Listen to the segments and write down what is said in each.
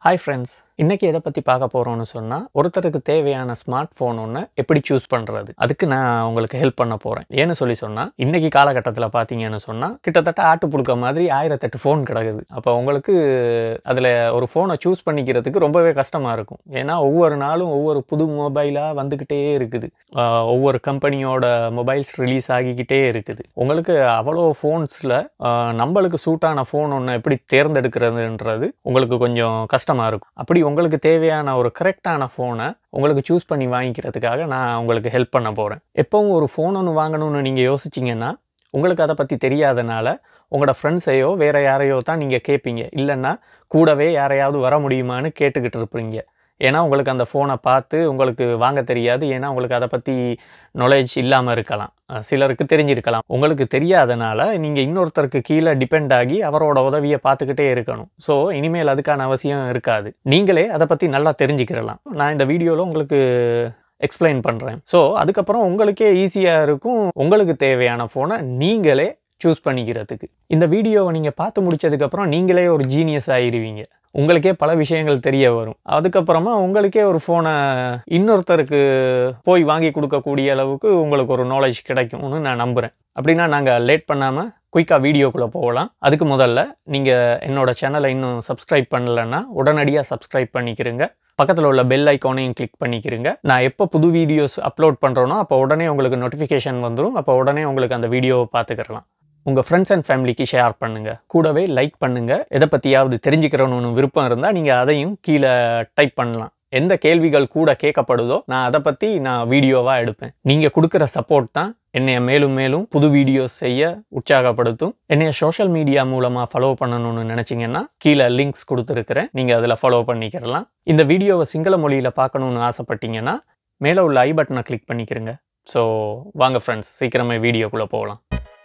hi friends இன்றைக்கி எதை பற்றி பார்க்க போகிறோம்னு சொன்னால் ஒருத்தருக்கு தேவையான ஸ்மார்ட் ஃபோன் ஒன்று எப்படி சூஸ் பண்ணுறது அதுக்கு நான் உங்களுக்கு ஹெல்ப் பண்ண போகிறேன் ஏன்னு சொல்லி சொன்னால் இன்றைக்கி காலகட்டத்தில் பார்த்தீங்கன்னு சொன்னால் கிட்டத்தட்ட ஆட்டு புழுக்க மாதிரி ஆயிரத்தெட்டு ஃபோன் கிடக்குது அப்போ உங்களுக்கு அதில் ஒரு ஃபோனை சூஸ் பண்ணிக்கிறதுக்கு ரொம்பவே கஷ்டமாக இருக்கும் ஏன்னா ஒவ்வொரு நாளும் ஒவ்வொரு புது மொபைலாக வந்துக்கிட்டே இருக்குது ஆஹ் ஒவ்வொரு கம்பெனியோட மொபைல்ஸ் ரிலீஸ் ஆகிக்கிட்டே இருக்குது உங்களுக்கு அவ்வளோ ஃபோன்ஸில் நம்மளுக்கு சூட்டான ஃபோன் ஒன்று எப்படி தேர்ந்தெடுக்கிறதுன்றது உங்களுக்கு கொஞ்சம் கஷ்டமாக இருக்கும் அப்படி உங்களுக்கு தேவையான ஒரு கரெக்டான ஃபோனை உங்களுக்கு சூஸ் பண்ணி வாங்கிக்கிறதுக்காக நான் உங்களுக்கு ஹெல்ப் பண்ண போகிறேன் எப்பவும் ஒரு ஃபோன் ஒன்று வாங்கணும்னு நீங்கள் யோசிச்சிங்கன்னா உங்களுக்கு அதை பற்றி தெரியாதனால உங்களோட ஃப்ரெண்ட்ஸையோ வேறு யாரையோ தான் நீங்கள் கேட்பீங்க இல்லைன்னா கூடவே யாரையாவது வர முடியுமான்னு கேட்டுக்கிட்டு இருப்பீங்க ஏன்னா உங்களுக்கு அந்த ஃபோனை பார்த்து உங்களுக்கு வாங்க தெரியாது ஏன்னா உங்களுக்கு அதை பற்றி நாலேஜ் இல்லாமல் இருக்கலாம் அஹ் சிலருக்கு தெரிஞ்சிருக்கலாம் உங்களுக்கு தெரியாதனால நீங்கள் இன்னொருத்தருக்கு கீழே டிபெண்ட் ஆகி அவரோட உதவியை பார்த்துக்கிட்டே இருக்கணும் ஸோ இனிமேல் அதுக்கான அவசியம் இருக்காது நீங்களே அதை பற்றி நல்லா தெரிஞ்சுக்கிறலாம் நான் இந்த வீடியோவில் உங்களுக்கு எக்ஸ்பிளைன் பண்ணுறேன் ஸோ அதுக்கப்புறம் உங்களுக்கே ஈஸியாக இருக்கும் உங்களுக்கு தேவையான ஃபோனை நீங்களே சூஸ் பண்ணிக்கிறதுக்கு இந்த வீடியோவை நீங்கள் பார்த்து முடிச்சதுக்கப்புறம் நீங்களே ஒரு ஜீனியஸ் ஆயிருவீங்க உங்களுக்கே பல விஷயங்கள் தெரிய வரும் அதுக்கப்புறமா உங்களுக்கே ஒரு ஃபோனை இன்னொருத்தருக்கு போய் வாங்கி கொடுக்கக்கூடிய அளவுக்கு உங்களுக்கு ஒரு நாலேஜ் கிடைக்கும்னு நான் நம்புகிறேன் அப்படின்னா நாங்கள் லேட் பண்ணாமல் குயிக்காக வீடியோக்குள்ளே போகலாம் அதுக்கு முதல்ல நீங்கள் என்னோட சேனலை இன்னும் சப்ஸ்கிரைப் பண்ணலைன்னா உடனடியாக சப்ஸ்கிரைப் பண்ணிக்கிறங்க பக்கத்தில் உள்ள பெல் ஐக்கானையும் கிளிக் பண்ணிக்கிறங்க நான் எப்போ புது வீடியோஸ் அப்லோட் பண்ணுறேனோ அப்போ உடனே உங்களுக்கு நோட்டிஃபிகேஷன் வந்துடும் அப்போ உடனே உங்களுக்கு அந்த வீடியோவை பார்த்துக்கிறலாம் உங்கள் ஃப்ரெண்ட்ஸ் அண்ட் ஃபேமிலிக்கு ஷேர் பண்ணுங்கள் கூடவே லைக் பண்ணுங்கள் எதை பற்றியாவது தெரிஞ்சுக்கிறணும்னு விருப்பம் இருந்தால் நீங்கள் அதையும் கீழே டைப் பண்ணலாம் எந்த கேள்விகள் கூட கேட்கப்படுதோ நான் அதை பற்றி நான் வீடியோவாக எடுப்பேன் நீங்கள் கொடுக்குற சப்போர்ட் தான் என்னைய மேலும் மேலும் புது வீடியோஸ் செய்ய உற்சாகப்படுத்தும் என்னைய சோஷியல் மீடியா மூலமாக ஃபாலோ பண்ணணும்னு நினச்சிங்கன்னா கீழே லிங்க்ஸ் கொடுத்துருக்குறேன் நீங்கள் அதில் ஃபாலோ பண்ணிக்கிறலாம் இந்த வீடியோவை சிங்கள மொழியில் பார்க்கணுன்னு ஆசைப்பட்டீங்கன்னா மேலே உள்ள ஐ பட்டனை கிளிக் பண்ணிக்கிறங்க ஸோ வாங்க ஃப்ரெண்ட்ஸ் சீக்கிரமே வீடியோக்குள்ளே போகலாம்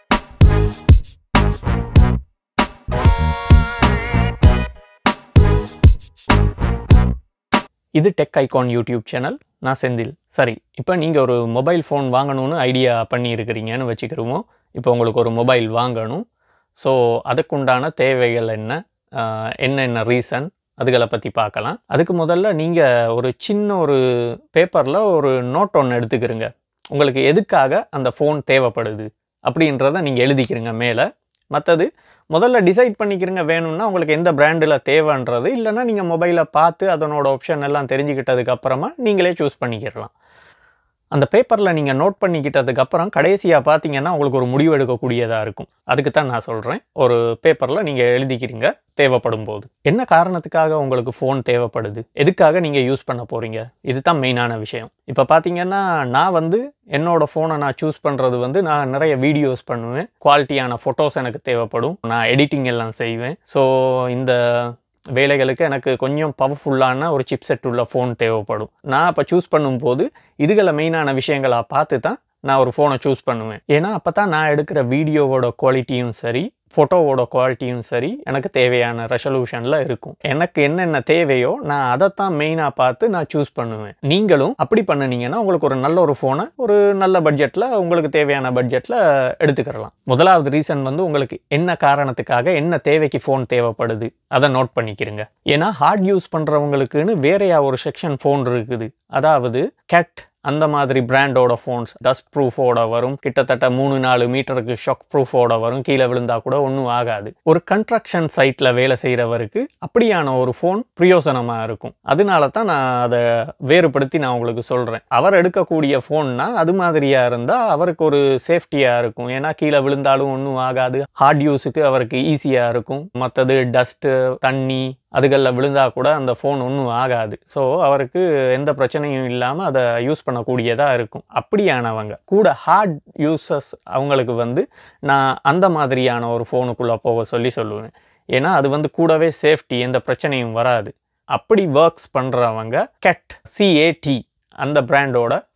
இது டெக் ஐகான் யூடியூப் சேனல் நான் செந்தில் சரி இப்போ நீங்கள் ஒரு மொபைல் ஃபோன் வாங்கணும்னு ஐடியா பண்ணி இருக்கிறீங்கன்னு வச்சுக்கிறோமோ இப்போ உங்களுக்கு ஒரு மொபைல் வாங்கணும் ஸோ அதுக்குண்டான தேவைகள் என்ன ஆஹ் என்னென்ன ரீசன் அதுகளை பற்றி பார்க்கலாம் அதுக்கு முதல்ல நீங்கள் ஒரு சின்ன ஒரு பேப்பரில் ஒரு நோட் ஒன்று எடுத்துக்கிறங்க உங்களுக்கு எதுக்காக அந்த ஃபோன் தேவைப்படுது அப்படின்றத நீங்கள் எழுதிக்கிறங்க மேலே மற்றது முதல்ல டிசைட் பண்ணிக்கிறங்க வேணும்னா உங்களுக்கு எந்த பிராண்டில் தேவைன்றது இல்லைன்னா நீங்கள் மொபைலை பார்த்து அதனோட ஆப்ஷன் எல்லாம் தெரிஞ்சுக்கிட்டதுக்கு அப்புறமா நீங்களே சூஸ் பண்ணிக்கிறலாம் அந்த பேப்பரில் நீங்கள் நோட் பண்ணிக்கிட்டதுக்கு அப்புறம் கடைசியாக பார்த்தீங்கன்னா உங்களுக்கு ஒரு முடிவு எடுக்கக்கூடியதாக இருக்கும் அதுக்கு தான் நான் சொல்கிறேன் ஒரு பேப்பரில் நீங்கள் எழுதிக்கிறீங்க தேவைப்படும் போது என்ன காரணத்துக்காக உங்களுக்கு ஃபோன் தேவைப்படுது எதுக்காக நீங்கள் யூஸ் பண்ண போகிறீங்க இதுதான் மெயினான விஷயம் இப்போ பார்த்தீங்கன்னா நான் வந்து என்னோட ஃபோனை நான் சூஸ் பண்ணுறது வந்து நான் நிறைய வீடியோஸ் பண்ணுவேன் குவாலிட்டியான ஃபோட்டோஸ் எனக்கு தேவைப்படும் நான் எடிட்டிங் எல்லாம் செய்வேன் ஸோ இந்த வேலைகளுக்கு எனக்கு கொஞ்சம் பவர்ஃபுல்லான ஒரு சிப்செட் உள்ள ஃபோன் தேவைப்படும் நான் அப்போ சூஸ் பண்ணும்போது இதுகளை மெயினான விஷயங்களாக பார்த்து தான் நான் ஒரு ஃபோனை சூஸ் பண்ணுவேன் ஏன்னா அப்போ தான் நான் எடுக்கிற வீடியோவோட குவாலிட்டியும் சரி ஃபோட்டோவோட குவாலிட்டியும் சரி எனக்கு தேவையான ரெசல்யூஷனில் இருக்கும் எனக்கு என்னென்ன தேவையோ நான் அதைத்தான் மெயினாக பார்த்து நான் சூஸ் பண்ணுவேன் நீங்களும் அப்படி பண்ணுனீங்கன்னா உங்களுக்கு ஒரு நல்ல ஒரு ஃபோனை ஒரு நல்ல பட்ஜெட்டில் உங்களுக்கு தேவையான பட்ஜெட்டில் எடுத்துக்கிறலாம் முதலாவது ரீசன் வந்து உங்களுக்கு என்ன காரணத்துக்காக என்ன தேவைக்கு ஃபோன் தேவைப்படுது அதை நோட் பண்ணிக்கிறங்க ஏன்னா ஹார்ட் யூஸ் பண்ணுறவங்களுக்குன்னு வேறையா ஒரு செக்ஷன் ஃபோன் இருக்குது அதாவது கேட் அந்த மாதிரி பிராண்டோட ஃபோன்ஸ் டஸ்ட் ப்ரூஃபோட வரும் கிட்டத்தட்ட மூணு நாலு மீட்டருக்கு ஷாக் ப்ரூஃபோட வரும் கீழே விழுந்தா கூட ஒன்றும் ஆகாது ஒரு கன்ஸ்ட்ரக்ஷன் சைட்டில் வேலை செய்கிறவருக்கு அப்படியான ஒரு ஃபோன் பிரயோசனமாக இருக்கும் அதனால தான் நான் அதை வேறுபடுத்தி நான் உங்களுக்கு சொல்கிறேன் அவர் எடுக்கக்கூடிய ஃபோன்னா அது மாதிரியாக இருந்தால் அவருக்கு ஒரு சேஃப்டியாக இருக்கும் ஏன்னா கீழே விழுந்தாலும் ஒன்றும் ஆகாது ஹார்ட் யூஸுக்கு அவருக்கு ஈஸியாக இருக்கும் மற்றது டஸ்ட்டு தண்ணி அதுகளில் விழுந்தா கூட அந்த ஃபோன் ஒன்றும் ஆகாது ஸோ அவருக்கு எந்த பிரச்சனையும் இல்லாமல் அதை யூஸ் பண்ணக்கூடியதாக இருக்கும் அப்படியானவங்க கூட ஹார்ட் யூசர்ஸ் அவங்களுக்கு வந்து நான் அந்த மாதிரியான ஒரு ஃபோனுக்குள்ளே போக சொல்லி சொல்லுவேன் ஏன்னா அது வந்து கூடவே சேஃப்டி எந்த பிரச்சனையும் வராது அப்படி ஒர்க்ஸ் பண்ணுறவங்க கெட் சிஏடி அந்த பிராண்டோட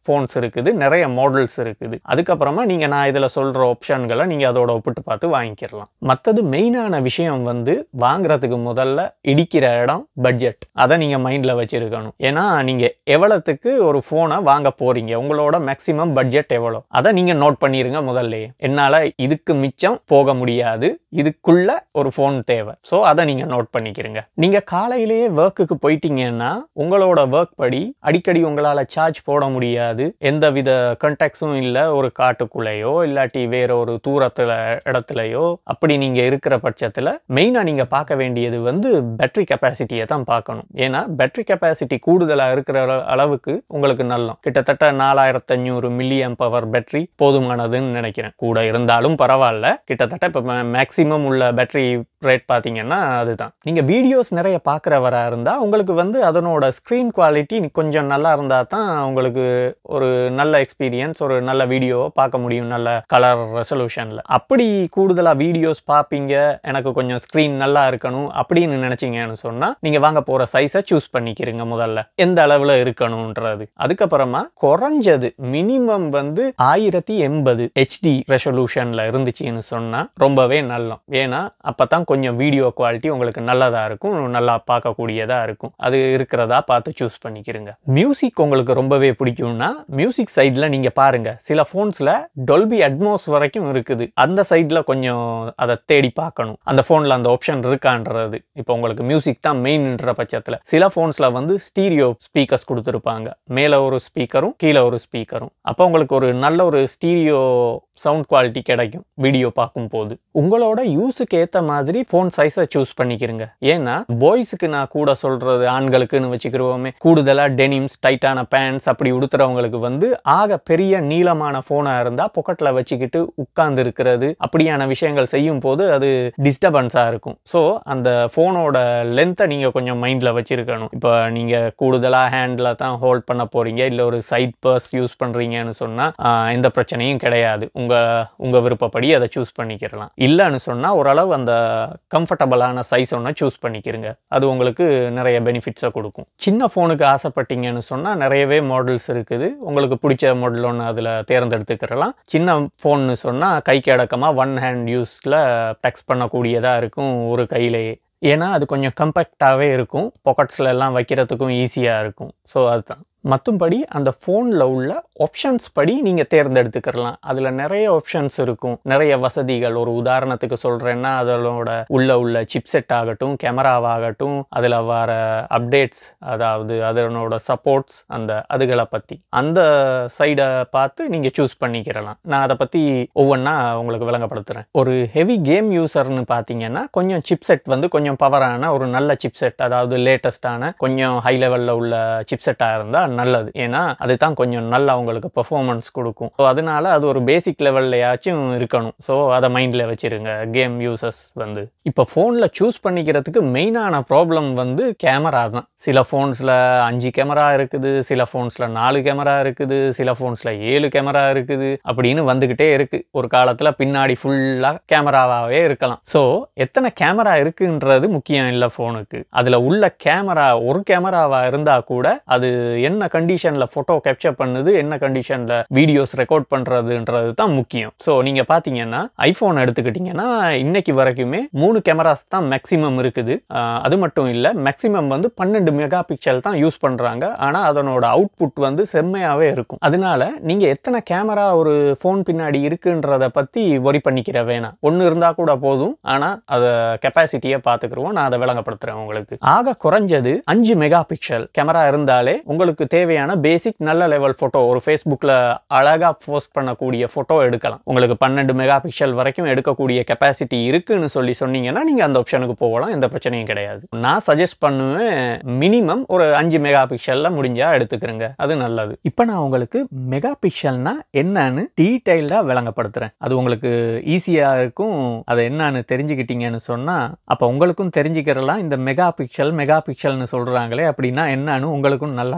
ஃபோன்ஸ் இருக்குது நிறைய மாடல்ஸ் இருக்குது அதுக்கப்புறமா நீங்கள் நான் இதில் சொல்கிற ஆப்ஷன்களை நீங்கள் அதோட ஒப்பிட்டு பார்த்து வாங்கிக்கிறலாம் மற்றது மெயினான விஷயம் வந்து வாங்குறதுக்கு முதல்ல இடிக்கிற இடம் பட்ஜெட் அதை நீங்கள் மைண்டில் வச்சுருக்கணும் ஏன்னா நீங்கள் எவ்வளோத்துக்கு ஒரு ஃபோனை வாங்க போகிறீங்க உங்களோட மேக்ஸிமம் பட்ஜெட் எவ்வளோ அதை நீங்கள் நோட் பண்ணிடுங்க முதல்ல என்னால் இதுக்கு மிச்சம் போக முடியாது இதுக்குள்ள ஒரு ஃபோன் தேவை ஸோ அதை நீங்கள் நோட் பண்ணிக்கிறீங்க நீங்கள் காலையிலேயே ஒர்க்குக்கு போயிட்டீங்கன்னா உங்களோட ஒர்க் படி அடிக்கடி உங்களால் சார்ஜ் போட முடியாது எந்த வித கண்டாக்ட்ஸும் இல்லை ஒரு காட்டுக்குள்ளேயோ இல்லாட்டி வேற ஒரு தூரத்தில் இடத்துலையோ அப்படி நீங்கள் இருக்கிற பட்சத்தில் மெயினாக நீங்கள் பார்க்க வேண்டியது வந்து பேட்டரி கெப்பாசிட்டியை தான் பார்க்கணும் ஏன்னா பேட்டரி கெப்பாசிட்டி கூடுதலாக இருக்கிற அள- அளவுக்கு உங்களுக்கு நல்லம் கிட்டத்தட்ட நாலாயிரத்தி அஞ்சூறு மில்லியம் பவர் பேட்டரி போதுமானதுன்னு நினைக்கிறேன் கூட இருந்தாலும் பரவாயில்ல கிட்டத்தட்ட இப்போ மேக்ஸிமம் உள்ள பேட்டரி ரேட் பார்த்தீங்கன்னா அதுதான் நீங்கள் வீடியோஸ் நிறைய பார்க்குறவரா இருந்தால் உங்களுக்கு வந்து அதனோட ஸ்க்ரீன் குவாலிட்டி கொஞ்சம் நல்லா இருந்தால் தான் உங்களுக்கு ஒரு நல்ல எக்ஸ்பீரியன்ஸ் ஒரு நல்ல வீடியோவை பார்க்க முடியும் நல்ல கலர் ரெசல்யூஷனில் அப்படி கூடுதலாக வீடியோஸ் பார்ப்பீங்க எனக்கு கொஞ்சம் ஸ்க்ரீன் நல்லா இருக்கணும் அப்படின்னு நினச்சிங்கன்னு சொன்னால் நீங்கள் வாங்க போகிற சைஸை சூஸ் பண்ணிக்கிறீங்க முதல்ல எந்த அளவில் இருக்கணுன்றது அதுக்கப்புறமா குறைஞ்சது மினிமம் வந்து ஆயிரத்தி எண்பது ஹெச்டி ரெசல்யூஷனில் இருந்துச்சுன்னு சொன்னால் ரொம்பவே நல்லம் ஏன்னா அப்போ தான் கொஞ்சம் வீடியோ குவாலிட்டி உங்களுக்கு நல்லதாக இருக்கும் நல்லா பார்க்கக்கூடியதாக இருக்கும் அது இருக்கிறதா பார்த்து சூஸ் பண்ணிக்கிறங்க மியூசிக் உங்களுக்கு ரொம்பவே பிடிக்கும்னா மியூசிக் சைடில் நீங்கள் பாருங்கள் சில ஃபோன்ஸில் டொல்பி அட்மோஸ் வரைக்கும் இருக்குது அந்த சைடில் கொஞ்சம் அதை தேடி பார்க்கணும் அந்த ஃபோனில் அந்த ஆப்ஷன் இருக்கான்றது இப்போ உங்களுக்கு மியூசிக் தான் மெயின்ன்ற பட்சத்தில் சில ஃபோன்ஸில் வந்து ஸ்டீரியோ ஸ்பீக்கர்ஸ் கொடுத்துருப்பாங்க மேலே ஒரு ஸ்பீக்கரும் கீழே ஒரு ஸ்பீக்கரும் அப்போ உங்களுக்கு ஒரு நல்ல ஒரு ஸ்டீரியோ சவுண்ட் குவாலிட்டி கிடைக்கும் வீடியோ பார்க்கும்போது உங்களோட யூஸுக்கு ஏற்ற மாதிரி ஃபோன் சைஸை சூஸ் பண்ணிக்கிறங்க ஏன்னா பாய்ஸுக்கு நான் கூட சொல்றது ஆண்களுக்குன்னு வச்சுக்கிறோமே கூடுதலாக டெனிம்ஸ் டைட்டான பேண்ட்ஸ் அப்படி உடுத்துறவங்களுக்கு வந்து ஆக பெரிய நீளமான ஃபோனாக இருந்தால் பொக்கெட்டில் வச்சுக்கிட்டு உட்கார்ந்து இருக்கிறது அப்படியான விஷயங்கள் செய்யும் போது அது டிஸ்டர்பன்ஸாக இருக்கும் ஸோ அந்த ஃபோனோட லென்த்தை நீங்கள் கொஞ்சம் மைண்டில் வச்சிருக்கணும் இப்போ நீங்கள் கூடுதலாக ஹேண்டில் தான் ஹோல்ட் பண்ண போகிறீங்க இல்லை ஒரு சைட் பர்ஸ் யூஸ் பண்ணுறீங்கன்னு சொன்னால் எந்த பிரச்சனையும் கிடையாது உங்கள் உங்கள் விருப்பப்படி அதை சூஸ் பண்ணிக்கிறலாம் இல்லைன்னு சொன்னால் ஓரளவு அந்த கம்ஃபர்டபுளான சைஸ் ஒன்று சூஸ் பண்ணிக்கிறங்க அது உங்களுக்கு நிறைய பெனிஃபிட்ஸை கொடுக்கும் சின்ன ஃபோனுக்கு ஆசைப்பட்டீங்கன்னு சொன்னால் நிறையவே மாடல்ஸ் இருக்குது உங்களுக்கு பிடிச்ச மாடல் ஒன்று அதில் தேர்ந்தெடுத்துக்கிறலாம் சின்ன ஃபோன்னு சொன்னால் கைக்கு அடக்கமாக ஒன் ஹேண்ட் யூஸில் டெக்ஸ்ட் பண்ணக்கூடியதாக இருக்கும் ஒரு கையிலேயே ஏன்னா அது கொஞ்சம் கம்பேக்டாகவே இருக்கும் பாக்கெட்ஸில் எல்லாம் வைக்கிறதுக்கும் ஈஸியாக இருக்கும் ஸோ அதுதான் மற்றும்படி அந்த ஃபோனில் உள்ள ஆப்ஷன்ஸ் படி நீங்கள் தேர்ந்தெடுத்துக்கிறலாம் அதில் நிறைய ஆப்ஷன்ஸ் இருக்கும் நிறைய வசதிகள் ஒரு உதாரணத்துக்கு சொல்கிறேன்னா அதனோட உள்ள உள்ள சிப்செட் ஆகட்டும் கேமராவாகட்டும் அதில் வர அப்டேட்ஸ் அதாவது அதனோட சப்போர்ட்ஸ் அந்த அதுகளை பற்றி அந்த சைடை பார்த்து நீங்கள் சூஸ் பண்ணிக்கிறலாம் நான் அதை பற்றி ஒவ்வொன்றா உங்களுக்கு விளங்கப்படுத்துகிறேன் ஒரு ஹெவி கேம் யூசர்னு பார்த்தீங்கன்னா கொஞ்சம் சிப்செட் வந்து கொஞ்சம் பவரான ஒரு நல்ல சிப்செட் அதாவது லேட்டஸ்டான கொஞ்சம் ஹை லெவலில் உள்ள சிப்செட்டாக இருந்தால் நல்லது ஏன்னா அதுதான் கொஞ்சம் நல்லா உங்களுக்கு பெர்ஃபார்மன்ஸ் கொடுக்கும் ஸோ அதனால அது ஒரு பேசிக் லெவல்லையாச்சும் இருக்கணும் ஸோ அதை மைண்டில் வச்சிருங்க கேம் யூசர்ஸ் வந்து இப்போ ஃபோனில் சூஸ் பண்ணிக்கிறதுக்கு மெயினான ப்ராப்ளம் வந்து கேமரா தான் சில ஃபோன்ஸில் அஞ்சு கேமரா இருக்குது சில ஃபோன்ஸில் நாலு கேமரா இருக்குது சில ஃபோன்ஸில் ஏழு கேமரா இருக்குது அப்படின்னு வந்துக்கிட்டே இருக்குது ஒரு காலத்தில் பின்னாடி ஃபுல்லாக கேமராவாகவே இருக்கலாம் ஸோ எத்தனை கேமரா இருக்குன்றது முக்கியம் இல்லை ஃபோனுக்கு அதில் உள்ள கேமரா ஒரு கேமராவாக இருந்தால் கூட அது என்ன கண்டிஷனில் ஃபோட்டோ கேப்சர் பண்ணுது என்ன கண்டிஷனில் வீடியோஸ் ரெக்கார்ட் பண்ணுறதுன்றது தான் முக்கியம் ஸோ நீங்கள் பார்த்தீங்கன்னா ஐஃபோன் எடுத்துக்கிட்டிங்கன்னா இன்னைக்கு வரைக்குமே மூணு கேமராஸ் தான் மேக்ஸிமம் இருக்குது ஆஹ் அது மட்டும் இல்லை மேக்ஸிமம் வந்து பன்னெண்டு மெகா பிக்சல் தான் யூஸ் பண்ணுறாங்க ஆனால் அதனோட அவுட்புட் வந்து செம்மையாகவே இருக்கும் அதனால நீங்கள் எத்தனை கேமரா ஒரு ஃபோன் பின்னாடி இருக்குன்றத பற்றி ஒரி பண்ணிக்கிற வேணாம் ஒன்று இருந்தால் கூட போதும் ஆனால் அதை கெப்பாசிட்டியை பார்த்துக்குருவோம் நான் அதை விளங்கப்படுத்துகிறேன் உங்களுக்கு ஆக குறைஞ்சது அஞ்சு மெகா பிக்சல் கேமரா இருந்தாலே உங்களுக்கு தேவையான பேசிக் நல்ல லெவல் ஃபோட்டோ ஒரு ஃபேஸ்புக்கில் அழகாக போஸ்ட் பண்ணக்கூடிய ஃபோட்டோ எடுக்கலாம் உங்களுக்கு பன்னெண்டு மெகா பிக்சல் வரைக்கும் எடுக்கக்கூடிய கெப்பாசிட்டி இருக்குன்னு சொல்லி சொன்னீங்கன்னா நீங்கள் அந்த ஆப்ஷனுக்கு போகலாம் எந்த பிரச்சனையும் கிடையாது நான் சஜஸ்ட் பண்ணுவேன் மினிமம் ஒரு அஞ்சு மெகா பிக்சலில் முடிஞ்சா எடுத்துக்கிறேங்க அது நல்லது இப்போ நான் உங்களுக்கு மெகா பிக்சல்னா என்னன்னு டீட்டெயில்டாக விளங்கப்படுத்துகிறேன் அது உங்களுக்கு ஈஸியாக இருக்கும் அதை என்னன்னு தெரிஞ்சுக்கிட்டீங்கன்னு சொன்னால் அப்போ உங்களுக்கும் தெரிஞ்சுக்கிறலாம் இந்த மெகா பிக்சல் மெகா பிக்சல்னு சொல்கிறாங்களே அப்படின்னா என்னன்னு உங்களுக்கும் நல்லா தெரிஞ்சுக்கிற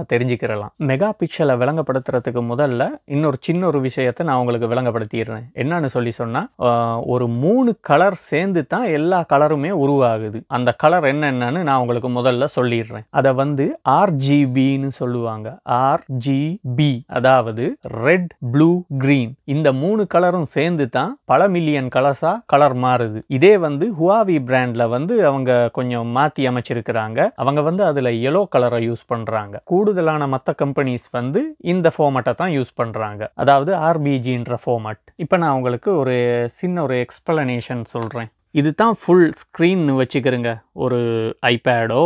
வச்சுக்கிறலாம் மெகா பிக்சலை விளங்கப்படுத்துறதுக்கு முதல்ல இன்னொரு சின்ன ஒரு விஷயத்தை நான் உங்களுக்கு விளங்கப்படுத்திடுறேன் என்னன்னு சொல்லி சொன்னால் ஒரு மூணு கலர் சேர்ந்து தான் எல்லா கலருமே உருவாகுது அந்த கலர் என்னென்னு நான் உங்களுக்கு முதல்ல சொல்லிடுறேன் அதை வந்து ஆர்ஜிபின்னு சொல்லுவாங்க ஆர்ஜிபி அதாவது ரெட் ப்ளூ கிரீன் இந்த மூணு கலரும் சேர்ந்து தான் பல மில்லியன் கலர்ஸா கலர் மாறுது இதே வந்து ஹுவாவி பிராண்ட்ல வந்து அவங்க கொஞ்சம் மாத்தி அமைச்சிருக்கிறாங்க அவங்க வந்து அதுல எல்லோ கலரை யூஸ் பண்றாங்க கூடுதலான மற்ற கம்பெனிஸ் வந்து இந்த ஃபார்மட்டை தான் யூஸ் பண்றாங்க அதாவது ஆர்பிஜின்ற ஃபார்மட் இப்போ நான் உங்களுக்கு ஒரு சின்ன ஒரு எக்ஸ்பிளனேஷன் சொல்றேன் இது தான் ஃபுல் ஸ்க்ரீன்னு வச்சுக்கிறேங்க ஒரு ஐபேடோ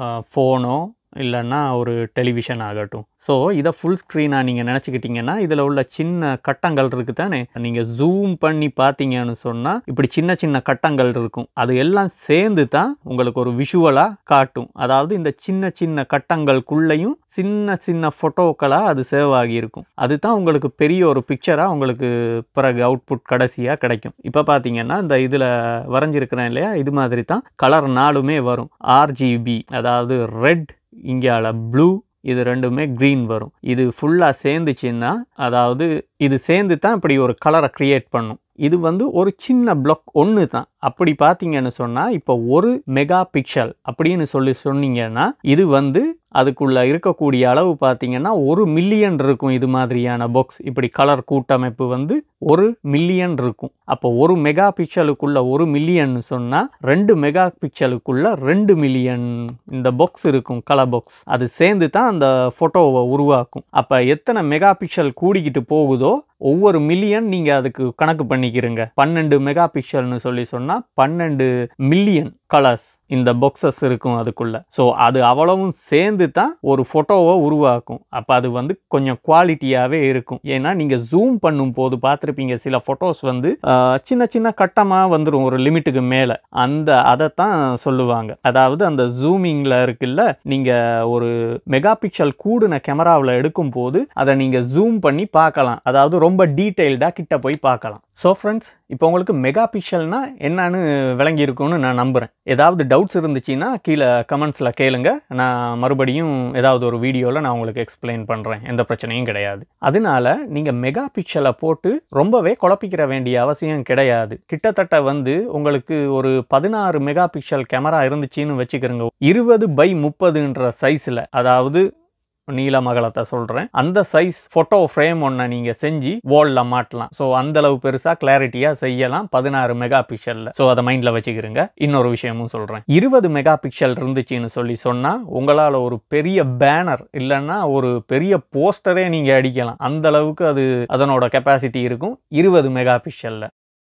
ஃபோனோ இல்லைன்னா ஒரு டெலிவிஷன் ஆகட்டும் ஸோ இதை ஃபுல் ஸ்க்ரீனாக நீங்கள் நினச்சிக்கிட்டிங்கன்னா இதில் உள்ள சின்ன கட்டங்கள் இருக்குது தானே நீங்கள் ஜூம் பண்ணி பார்த்தீங்கன்னு சொன்னால் இப்படி சின்ன சின்ன கட்டங்கள் இருக்கும் அது எல்லாம் சேர்ந்து தான் உங்களுக்கு ஒரு விஷுவலாக காட்டும் அதாவது இந்த சின்ன சின்ன கட்டங்களுக்குள்ளேயும் சின்ன சின்ன ஃபோட்டோக்களாக அது சேவ் ஆகியிருக்கும் அதுதான் உங்களுக்கு பெரிய ஒரு பிக்சராக உங்களுக்கு பிறகு அவுட்புட் கடைசியாக கிடைக்கும் இப்போ பார்த்தீங்கன்னா இந்த இதில் வரைஞ்சிருக்கிறேன் இல்லையா இது மாதிரி தான் கலர் நாலுமே வரும் ஆர்ஜிபி அதாவது ரெட் இங்கால ப்ளூ இது ரெண்டுமே க்ரீன் வரும் இது ஃபுல்லாக சேர்ந்துச்சுன்னா அதாவது இது சேர்ந்து தான் இப்படி ஒரு கலரை க்ரியேட் பண்ணும் இது வந்து ஒரு சின்ன பிளாக் ஒன்று தான் அப்படி பார்த்தீங்கன்னு சொன்னால் இப்போ ஒரு மெகா பிக்சல் அப்படின்னு சொல்லி சொன்னீங்கன்னா இது வந்து அதுக்குள்ள இருக்கக்கூடிய அளவு பார்த்தீங்கன்னா ஒரு மில்லியன் இருக்கும் இது மாதிரியான பாக்ஸ் இப்படி கலர் கூட்டமைப்பு வந்து ஒரு மில்லியன் இருக்கும் அப்போ ஒரு மெகா பிக்சலுக்குள்ள ஒரு மில்லியன் சொன்னால் ரெண்டு மெகா பிக்சலுக்குள்ள ரெண்டு மில்லியன் இந்த பாக்ஸ் இருக்கும் கலர் பாக்ஸ் அது சேர்ந்து தான் அந்த ஃபோட்டோவை உருவாக்கும் அப்போ எத்தனை மெகா பிக்சல் கூடிக்கிட்டு போகுதோ ஒவ்வொரு மில்லியன் நீங்கள் அதுக்கு கணக்கு பண்ணிக்கிறீங்க பன்னெண்டு மெகா பிக்சல்னு சொல்லி சொன்னால் பன்னெண்டு மில்லியன் கலர்ஸ் இந்த பாக்ஸஸ் இருக்கும் அதுக்குள்ள ஸோ அது அவ்வளவும் சேர்ந்து தான் ஒரு ஃபோட்டோவை உருவாக்கும் அப்போ அது வந்து கொஞ்சம் குவாலிட்டியாகவே இருக்கும் ஏன்னா நீங்கள் ஜூம் பண்ணும் போது பார்த்துருப்பீங்க சில ஃபோட்டோஸ் வந்து ஆஹ், சின்ன சின்ன கட்டமாக வந்துடும் ஒரு லிமிட்டுக்கு மேலே அந்த அதைத்தான் சொல்லுவாங்க அதாவது அந்த ஜூமிங்கில் இருக்குல்ல நீங்கள் ஒரு மெகா பிக்சல் கூடின கேமராவில் எடுக்கும் போது அதை நீங்கள் ஜூம் பண்ணி பார்க்கலாம் அதாவது ரொம்ப டீட்டெயில்டாக கிட்ட போய் பார்க்கலாம் ஸோ ஃப்ரெண்ட்ஸ் இப்போ உங்களுக்கு மெகா பிக்சல்னா என்னன்னு விளங்கியிருக்கும்னு நான் நம்புகிறேன் ஏதாவது டவுட்ஸ் இருந்துச்சுன்னா கீழே கமெண்ட்ஸில் கேளுங்க நான் மறுபடியும் ஏதாவது ஒரு வீடியோவில் நான் உங்களுக்கு எக்ஸ்பிளைன் பண்ணுறேன் எந்த பிரச்சனையும் கிடையாது அதனால நீங்கள் மெகா பிக்சலை போட்டு ரொம்பவே குழப்பிக்கிற வேண்டிய அவசியம் கிடையாது கிட்டத்தட்ட வந்து உங்களுக்கு ஒரு பதினாறு மெகா பிக்சல் கேமரா இருந்துச்சுன்னு வச்சுக்கிறோங்க இருபது பை முப்பதுன்ற சைஸில் அதாவது நீளம் அகலத்தை சொல்கிறேன் அந்த சைஸ் ஃபோட்டோ ஃப்ரேம் ஒன்றை நீங்கள் செஞ்சு வாலில் மாட்டலாம் ஸோ அந்த அளவு பெருசாக கிளாரிட்டியாக செய்யலாம் பதினாறு மெகா பிக்சலில் ஸோ அதை மைண்டில் வச்சுக்கிறீங்க இன்னொரு விஷயமும் சொல்கிறேன் இருபது மெகா பிக்சல் இருந்துச்சுன்னு சொல்லி சொன்னால் உங்களால் ஒரு பெரிய பேனர் இல்லைன்னா ஒரு பெரிய போஸ்டரே நீங்கள் அடிக்கலாம் அந்த அளவுக்கு அது அதனோட கெப்பாசிட்டி இருக்கும் இருபது மெகா பிக்சலில்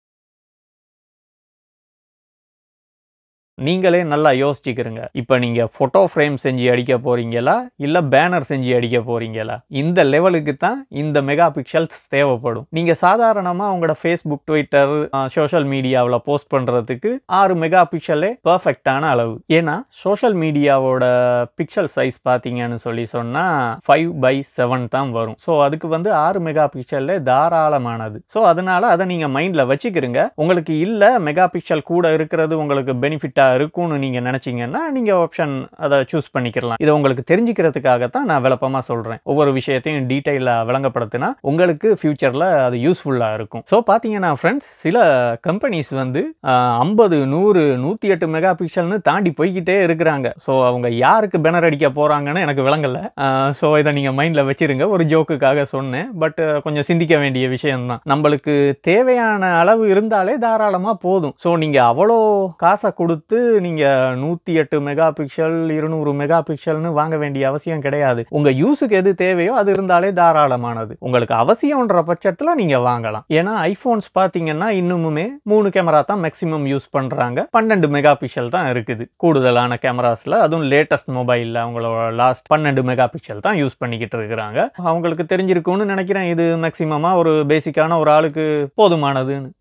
நீங்களே நல்லா யோசிச்சுக்கிறங்க இப்போ நீங்கள் ஃபோட்டோ ஃப்ரேம் செஞ்சு அடிக்க போறீங்களா இல்லை பேனர் செஞ்சு அடிக்க போறீங்களா இந்த லெவலுக்கு தான் இந்த மெகா பிக்சல்ஸ் தேவைப்படும் நீங்கள் சாதாரணமாக உங்களோட ஃபேஸ்புக் ட்விட்டர் சோஷியல் மீடியாவில் போஸ்ட் பண்ணுறதுக்கு ஆறு மெகா பிக்சலே பர்ஃபெக்டான அளவு ஏன்னா சோஷியல் மீடியாவோட பிக்சல் சைஸ் பார்த்தீங்கன்னு சொல்லி சொன்னால் ஃபைவ் பை செவன் தான் வரும் ஸோ அதுக்கு வந்து ஆறு மெகா பிக்சல்லே தாராளமானது ஸோ அதனால அதை நீங்கள் மைண்டில் வச்சுக்கிறங்க உங்களுக்கு இல்லை மெகா பிக்சல் கூட இருக்கிறது உங்களுக்கு பெனிஃபிட்டாக இருக்கும்னு நீங்கள் நினச்சிங்கன்னா நீங்கள் ஆப்ஷன் அதை சூஸ் பண்ணிக்கலாம் இதை உங்களுக்கு தெரிஞ்சுக்கிறதுக்காக தான் நான் விளப்பமாக சொல்கிறேன் ஒவ்வொரு விஷயத்தையும் டீட்டெயிலாக விளங்கப்படுத்தினா உங்களுக்கு ஃப்யூச்சரில் அது யூஸ்ஃபுல்லாக இருக்கும் ஸோ பார்த்தீங்கன்னா ஃப்ரெண்ட்ஸ் சில கம்பெனிஸ் வந்து ஐம்பது நூறு நூற்றி எட்டு மெகா பிக்சல்னு தாண்டி போய்கிட்டே இருக்கிறாங்க ஸோ அவங்க யாருக்கு பேனர் அடிக்க போகிறாங்கன்னு எனக்கு விளங்கலை ஸோ இதை நீங்கள் மைண்டில் வச்சிருங்க ஒரு ஜோக்குக்காக சொன்னேன் பட் கொஞ்சம் சிந்திக்க வேண்டிய விஷயம்தான் நம்மளுக்கு தேவையான அளவு இருந்தாலே தாராளமாக போதும் ஸோ நீங்கள் அவ்வளோ காசை கொடுத்து நீங்கள் நூற்றி எட்டு மெகா பிக்சல் இருநூறு மெகா பிக்சல்னு வாங்க வேண்டிய அவசியம் கிடையாது உங்கள் யூஸுக்கு எது தேவையோ அது இருந்தாலே தாராளமானது உங்களுக்கு அவசியம்ன்ற பட்சத்தில் நீங்கள் வாங்கலாம் ஏன்னா ஐஃபோன்ஸ் பார்த்தீங்கன்னா இன்னுமுமே மூணு கேமரா தான் மேக்ஸிமம் யூஸ் பண்ணுறாங்க பன்னெண்டு மெகா பிக்சல் தான் இருக்குது கூடுதலான கேமராஸில் அதுவும் லேட்டஸ்ட் மொபைலில் அவங்களோட லாஸ்ட் பன்னெண்டு மெகா பிக்சல் தான் யூஸ் பண்ணிக்கிட்டு இருக்கிறாங்க அவங்களுக்கு தெரிஞ்சிருக்கும்னு நினைக்கிறேன் இது மேக்ஸிமமாக ஒரு பேசிக்கான ஒரு ஆளுக்கு போதுமானதுன்னு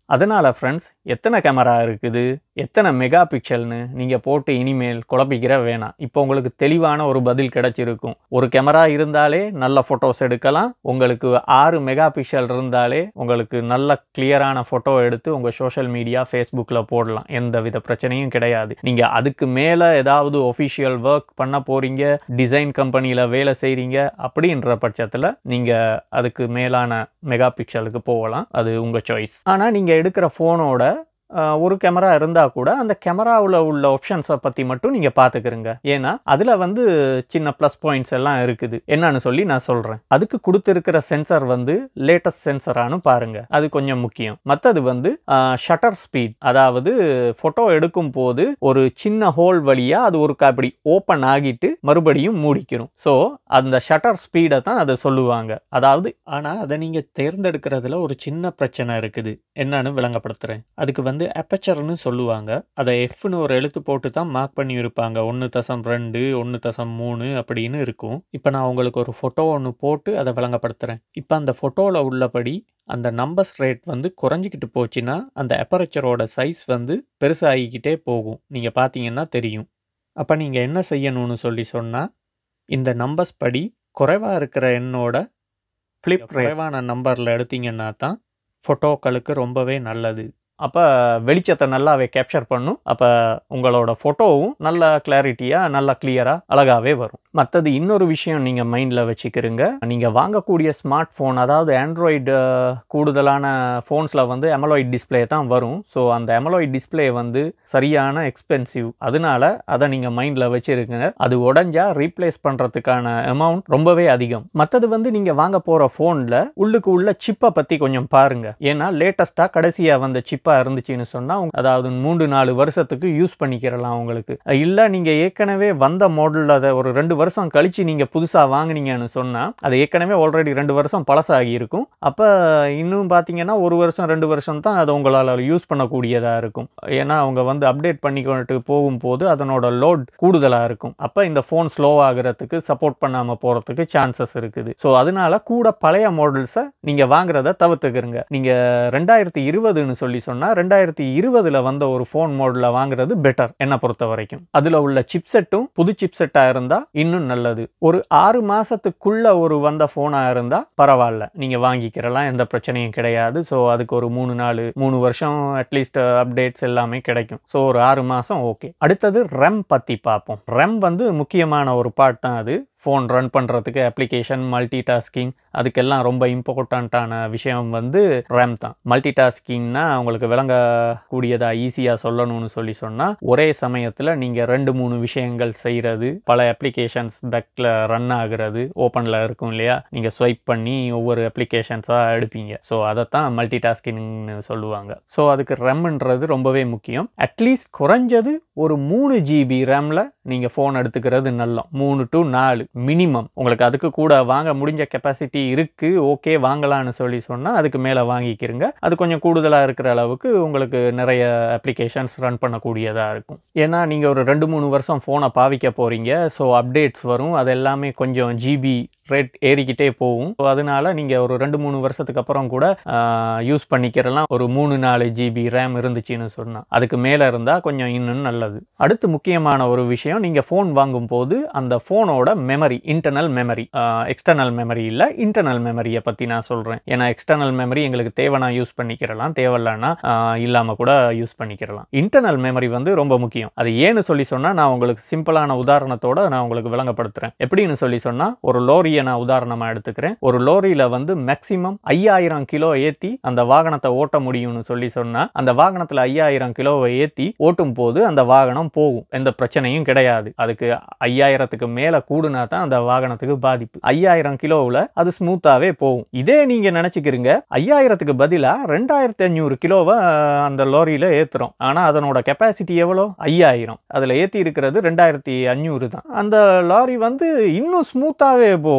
அதனால் ஃப்ரெண்ட்ஸ் எத்தனை கேமரா இருக்குது எத்தனை மெகா பிக்சல்னு நீங்கள் போட்டு இனிமேல் குழப்பிக்கிற வேணாம் இப்போ உங்களுக்கு தெளிவான ஒரு பதில் கிடைச்சிருக்கும் ஒரு கேமரா இருந்தாலே நல்ல ஃபோட்டோஸ் எடுக்கலாம் உங்களுக்கு ஆறு மெகா பிக்சல் இருந்தாலே உங்களுக்கு நல்ல கிளியரான ஃபோட்டோ எடுத்து உங்கள் சோஷியல் மீடியா ஃபேஸ்புக்கில் போடலாம் எந்த வித பிரச்சனையும் கிடையாது நீங்கள் அதுக்கு மேலே ஏதாவது ஒஃபிஷியல் ஒர்க் பண்ண போகிறீங்க டிசைன் கம்பெனியில் வேலை செய்கிறீங்க அப்படின்ற பட்சத்தில் நீங்கள் அதுக்கு மேலான மெகா பிக்சலுக்கு போகலாம் அது உங்கள் சாய்ஸ் ஆனால் நீங்கள் எடுக்கிற ஃபோனோட ஒரு கேமரா இருந்தால் கூட அந்த கேமராவில் உள்ள ஆப்ஷன்ஸை பற்றி மட்டும் நீங்கள் பார்த்துக்கிறங்க ஏன்னா அதில் வந்து சின்ன ப்ளஸ் பாயிண்ட்ஸ் எல்லாம் இருக்குது என்னன்னு சொல்லி நான் சொல்கிறேன் அதுக்கு கொடுத்துருக்கிற சென்சர் வந்து லேட்டஸ்ட் சென்சரானு பாருங்க அது கொஞ்சம் முக்கியம் மற்றது வந்து ஷட்டர் ஸ்பீட் அதாவது ஃபோட்டோ எடுக்கும் போது ஒரு சின்ன ஹோல் வழியாக அது ஒரு அப்படி ஓப்பன் ஆகிட்டு மறுபடியும் மூடிக்கிறோம் ஸோ அந்த ஷட்டர் ஸ்பீடை தான் அதை சொல்லுவாங்க அதாவது ஆனால் அதை நீங்கள் தேர்ந்தெடுக்கிறதுல ஒரு சின்ன பிரச்சனை இருக்குது என்னன்னு விளங்கப்படுத்துகிறேன் அதுக்கு வந்து அப்பச்சர்னு சொல்லுவாங்க அதை எஃப்னு ஒரு எழுத்து போட்டு தான் மார்க் பண்ணி இருப்பாங்க ஒன்று தசம் ரெண்டு ஒன்று தசம் மூணு அப்படின்னு இருக்கும் இப்போ நான் உங்களுக்கு ஒரு ஃபோட்டோ ஒன்று போட்டு அதை விளங்கப்படுத்துகிறேன் இப்போ அந்த ஃபோட்டோவில் உள்ளபடி அந்த நம்பர்ஸ் ரேட் வந்து குறைஞ்சிக்கிட்டு போச்சுன்னா அந்த அப்பரச்சரோட சைஸ் வந்து பெருசாகிக்கிட்டே போகும் நீங்கள் பார்த்தீங்கன்னா தெரியும் அப்போ நீங்கள் என்ன செய்யணும்னு சொல்லி சொன்னால் இந்த நம்பர்ஸ் படி குறைவாக இருக்கிற எண்ணோட ஃப்ளிப் குறைவான நம்பரில் எடுத்தீங்கன்னா தான் ஃபோட்டோக்களுக்கு ரொம்பவே நல்லது அப்போ வெளிச்சத்தை நல்லாவே கேப்சர் பண்ணும் அப்போ உங்களோட ஃபோட்டோவும் நல்ல கிளாரிட்டியாக நல்லா கிளியராக அழகாகவே வரும் மற்றது இன்னொரு விஷயம் நீங்கள் மைண்டில் வச்சுக்கிறீங்க நீங்கள் வாங்கக்கூடிய ஸ்மார்ட் ஃபோன் அதாவது ஆண்ட்ராய்டு கூடுதலான ஃபோன்ஸில் வந்து எமலாய்ட் டிஸ்பிளே தான் வரும் ஸோ அந்த எமலாய்ட் டிஸ்பிளே வந்து சரியான எக்ஸ்பென்சிவ் அதனால அதை நீங்கள் மைண்டில் வச்சுருக்குங்க அது உடஞ்சா ரீப்ளேஸ் பண்ணுறதுக்கான அமௌண்ட் ரொம்பவே அதிகம் மற்றது வந்து நீங்கள் வாங்க போகிற ஃபோனில் உள்ளுக்கு உள்ள சிப்பை பற்றி கொஞ்சம் பாருங்கள் ஏன்னா லேட்டஸ்ட்டாக கடைசியாக வந்த சிப் சிப்பாக இருந்துச்சுன்னு சொன்னால் அதாவது மூன்று நாலு வருஷத்துக்கு யூஸ் பண்ணிக்கிறலாம் உங்களுக்கு இல்லை நீங்கள் ஏற்கனவே வந்த மாடலில் அதை ஒரு ரெண்டு வருஷம் கழித்து நீங்கள் புதுசாக வாங்கினீங்கன்னு சொன்னால் அது ஏற்கனவே ஆல்ரெடி ரெண்டு வருஷம் பழசாகி இருக்கும் அப்போ இன்னும் பார்த்தீங்கன்னா ஒரு வருஷம் ரெண்டு வருஷம் தான் அதை உங்களால் யூஸ் பண்ணக்கூடியதாக இருக்கும் ஏன்னா அவங்க வந்து அப்டேட் பண்ணிக்கிட்டு போகும்போது அதனோட லோட் கூடுதலாக இருக்கும் அப்போ இந்த ஃபோன் ஸ்லோ ஆகிறதுக்கு சப்போர்ட் பண்ணாமல் போகிறதுக்கு சான்சஸ் இருக்குது ஸோ அதனால கூட பழைய மாடல்ஸை நீங்கள் வாங்குறத தவிர்த்துக்கிறங்க நீங்கள் ரெண்டாயிரத்தி இருபதுன்னு சொல்லி சொன்னால் ரெண்டாயிரத்தி இருபதுல வந்த ஒரு ஃபோன் மாடலில் வாங்குறது பெட்டர் என்னை பொறுத்த வரைக்கும் அதில் உள்ள சிப்செட்டும் புது சிப்செட்டாக இருந்தால் இன்னும் நல்லது ஒரு ஆறு மாதத்துக்குள்ள ஒரு வந்த ஃபோனாக இருந்தால் பரவாயில்ல நீங்கள் வாங்கிக்கிறலாம் எந்த பிரச்சனையும் கிடையாது ஸோ அதுக்கு ஒரு மூணு நாலு மூணு வருஷம் அட்லீஸ்ட் அப்டேட்ஸ் எல்லாமே கிடைக்கும் ஸோ ஒரு ஆறு மாதம் ஓகே அடுத்தது ரெம் பற்றி பார்ப்போம் ரெம் வந்து முக்கியமான ஒரு பார்ட் தான் அது ஃபோன் ரன் பண்ணுறதுக்கு அப்ளிகேஷன் மல்டி டாஸ்கிங் அதுக்கெல்லாம் ரொம்ப இம்பார்ட்டண்ட்டான விஷயம் வந்து ரேம் தான் மல்டி டாஸ்கிங்னா உங்களுக்கு விளங்கக்கூடியதாக ஈஸியாக சொல்லணும்னு சொல்லி சொன்னால் ஒரே சமயத்தில் நீங்கள் ரெண்டு மூணு விஷயங்கள் செய்கிறது பல அப்ளிகேஷன்ஸ் பேக்கில் ரன் ஆகுறது ஓப்பனில் இருக்கும் இல்லையா நீங்கள் ஸ்வைப் பண்ணி ஒவ்வொரு அப்ளிகேஷன்ஸாக எடுப்பீங்க ஸோ அதைத்தான் மல்டி டாஸ்கிங்னு சொல்லுவாங்க ஸோ அதுக்கு ரெம்ன்றது ரொம்பவே முக்கியம் அட்லீஸ்ட் குறைஞ்சது ஒரு மூணு ஜிபி ரேமில் நீங்கள் ஃபோன் எடுத்துக்கிறது நல்ல மூணு டு நாலு மினிமம் உங்களுக்கு அதுக்கு கூட வாங்க முடிஞ்ச கெப்பாசிட்டி இருக்குது ஓகே வாங்கலாம்னு சொல்லி சொன்னால் அதுக்கு மேலே வாங்கிக்கிறங்க அது கொஞ்சம் கூடுதலாக இருக்கிற அளவுக்கு உங்களுக்கு நிறைய அப்ளிகேஷன்ஸ் ரன் பண்ணக்கூடியதாக இருக்கும் ஏன்னா நீங்கள் ஒரு ரெண்டு மூணு வருஷம் ஃபோனை பாவிக்க போகிறீங்க ஸோ அப்டேட்ஸ் வரும் அது எல்லாமே கொஞ்சம் ஜிபி ரேட் ஏறிக்கிட்டே போகும் ஸோ அதனால நீங்கள் ஒரு ரெண்டு மூணு வருஷத்துக்கு அப்புறம் கூட யூஸ் பண்ணிக்கிறலாம் ஒரு மூணு நாலு ஜிபி ரேம் இருந்துச்சுன்னு சொன்னால் அதுக்கு மேலே இருந்தால் கொஞ்சம் இன்னும் நல்லது அடுத்து முக்கியமான ஒரு விஷயம் நீங்கள் ஃபோன் வாங்கும் போது அந்த ஃபோனோட memory internal memory external memory இல்லை இன்டர்னல் மெமரியை பற்றி நான் சொல்கிறேன் ஏன்னா எக்ஸ்டர்னல் மெமரி எங்களுக்கு தேவைனா யூஸ் பண்ணிக்கிறலாம் தேவையில்லைன்னா இல்லாமல் கூட யூஸ் பண்ணிக்கிறலாம் இன்டர்னல் மெமரி வந்து ரொம்ப முக்கியம் அது ஏன்னு சொல்லி சொன்னால் நான் உங்களுக்கு சிம்பிளான உதாரணத்தோட நான் உங்களுக்கு விளங்கப்படுத்துகிறேன் எப்படின்னு சொல்லி சொன்னால் ஒரு லோரி லோரியை நான் உதாரணமாக எடுத்துக்கிறேன் ஒரு லோரியில் வந்து மேக்சிமம் ஐயாயிரம் கிலோ ஏற்றி அந்த வாகனத்தை ஓட்ட முடியும்னு சொல்லி சொன்னால் அந்த வாகனத்தில் ஐயாயிரம் கிலோவை ஏற்றி ஓட்டும் போது அந்த வாகனம் போகும் எந்த பிரச்சனையும் கிடையாது அதுக்கு ஐயாயிரத்துக்கு மேலே கூடுனா தான் அந்த வாகனத்துக்கு பாதிப்பு ஐயாயிரம் கிலோவில் அது ஸ்மூத்தாகவே போகும் இதே நீங்கள் நினச்சிக்கிறீங்க ஐயாயிரத்துக்கு பதிலாக ரெண்டாயிரத்தி அஞ்சூறு கிலோவை அந்த லோரியில் ஏற்றுறோம் ஆனால் அதனோட கெப்பாசிட்டி எவ்வளோ ஐயாயிரம் அதில் ஏற்றி இருக்கிறது ரெண்டாயிரத்தி அஞ்சூறு தான் அந்த லாரி வந்து இன்னும் ஸ்மூத்தாகவே போகும்